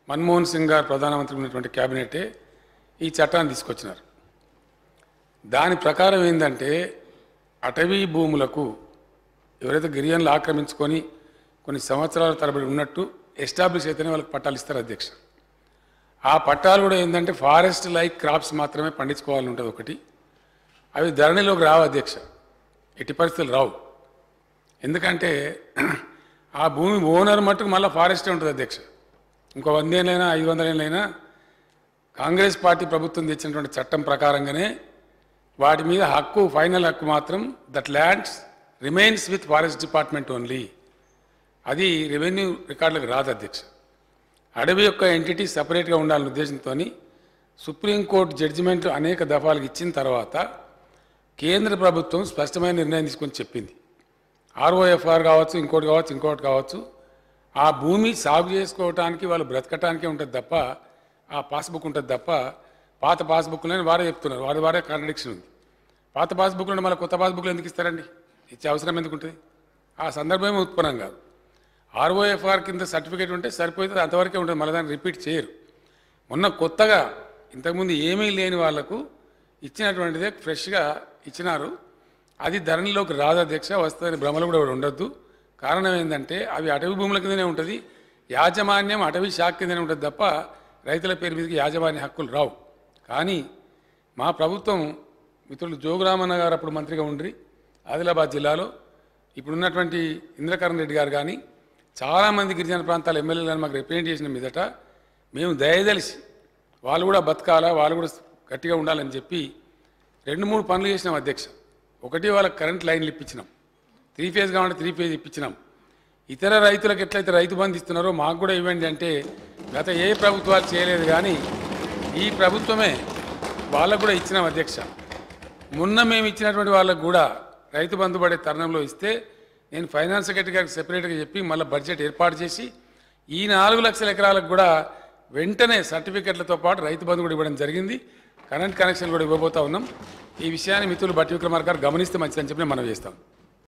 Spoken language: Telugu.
మన్మోహన్ సింగ్ గారు ప్రధానమంత్రి ఉన్నటువంటి క్యాబినెటే ఈ చట్టాన్ని తీసుకొచ్చినారు దాని ప్రకారం ఏంటంటే అటవీ భూములకు ఎవరైతే గిరిజనులు ఆక్రమించుకొని కొన్ని సంవత్సరాల తరబడి ఉన్నట్టు ఎస్టాబ్లిష్ అయితేనే వాళ్ళకి పట్టాలు ఇస్తారు అధ్యక్ష ఆ పట్టాలు కూడా ఏంటంటే ఫారెస్ట్ లైక్ క్రాప్స్ మాత్రమే పండించుకోవాలని ఉంటుంది ఒకటి అవి ధరణిలోకి రావు అధ్యక్ష ఎట్టి పరిస్థితులు రావు ఎందుకంటే ఆ భూమి ఓనర్ మట్టుకు మళ్ళీ ఫారెస్టే ఉంటుంది అధ్యక్ష ఇంకో వందేళ్ళైనా ఐదు వందలేళ్ళైనా కాంగ్రెస్ పార్టీ ప్రభుత్వం తెచ్చినటువంటి చట్టం ప్రకారంగానే వాటి మీద హక్కు ఫైనల్ హక్కు మాత్రం that lands remains with forest department only అది రెవెన్యూ రికార్డులకు రాదు అధ్యక్ష అడవి యొక్క ఎంటిటీ సపరేట్గా ఉండాలనే ఉద్దేశంతో సుప్రీంకోర్టు జడ్జిమెంట్ అనేక దఫాలకు ఇచ్చిన తర్వాత కేంద్ర ప్రభుత్వం స్పష్టమైన నిర్ణయం తీసుకొని చెప్పింది ఆర్ఓఎఫ్ఆర్ కావచ్చు ఇంకోటి కావచ్చు ఇంకోటి కావచ్చు ఆ భూమి సాగు చేసుకోవటానికి వాళ్ళు బ్రతకటానికే ఉంటుంది తప్ప ఆ పాస్బుక్ ఉంటుంది తప్ప పాత పాస్బుక్లని వారే చెప్తున్నారు వారి వారే కాంట్రడిక్షన్ ఉంది పాత పాస్బుక్లను మళ్ళీ కొత్త పాస్బుక్లు ఎందుకు ఇస్తారండి ఇచ్చే అవసరం ఎందుకు ఉంటుంది ఆ సందర్భమే ఉత్పన్నం కాదు ఆర్ఓఎఫ్ఆర్ కింద సర్టిఫికేట్ ఉంటే సరిపోతుంది అంతవరకే ఉంటుంది మళ్ళీ దాన్ని రిపీట్ చేయరు మొన్న కొత్తగా ఇంతకుముందు ఏమీ లేని వాళ్లకు ఇచ్చినటువంటిదే ఫ్రెష్గా ఇచ్చినారు అది ధరణిలోకి రాదు అధ్యక్ష వస్తుందని భ్రమలు కూడా ఉండొద్దు కారణం ఏంటంటే అవి అటవీ భూముల కిందనే ఉంటుంది యాజమాన్యం అటవీ శాఖ కిందనే ఉంటుంది తప్ప రైతుల పేరు మీదకి యాజమాన్య హక్కులు రావు కానీ మా ప్రభుత్వం మిత్రులు జోగురామన్న గారు అప్పుడు మంత్రిగా ఉండ్రి ఆదిలాబాద్ జిల్లాలో ఇప్పుడున్నటువంటి ఇంద్రకరణ్ రెడ్డి గారు కానీ చాలామంది గిరిజన ప్రాంతాల ఎమ్మెల్యేలు కానీ మాకు రిప్రజెంట్ చేసిన మీదట మేము దయదలిసి వాళ్ళు కూడా బతకాలా వాళ్ళు కూడా గట్టిగా ఉండాలని చెప్పి రెండు మూడు పనులు చేసినాం అధ్యక్ష ఒకటి వాళ్ళకి కరెంట్ లైన్లు ఇప్పించినాం త్రీ ఫేజ్ కావాలంటే త్రీ ఫేజ్ ఇప్పించినాం ఇతర రైతులకు ఎట్లయితే రైతు బంధు ఇస్తున్నారో మాకు కూడా ఇవ్వండి అంటే గత ఏ ప్రభుత్వాలు చేయలేదు కానీ ఈ ప్రభుత్వమే వాళ్ళకు కూడా ఇచ్చినాం అధ్యక్ష మొన్న మేము ఇచ్చినటువంటి వాళ్ళకు కూడా రైతు బంధు పడే తరుణంలో ఇస్తే నేను ఫైనాన్స్ సెక్రటరీ గారికి సెపరేట్గా చెప్పి మళ్ళీ బడ్జెట్ ఏర్పాటు చేసి ఈ నాలుగు లక్షల ఎకరాలకు కూడా వెంటనే సర్టిఫికెట్లతో పాటు రైతు బంధు కూడా ఇవ్వడం జరిగింది కరెంట్ కనెక్షన్ కూడా ఇవ్వబోతా ఉన్నాం ఈ విషయాన్ని మిత్రులు బట్టి విక్రమార్ గారు గమనిస్తే మంచిదని చెప్పి మనం చేస్తాం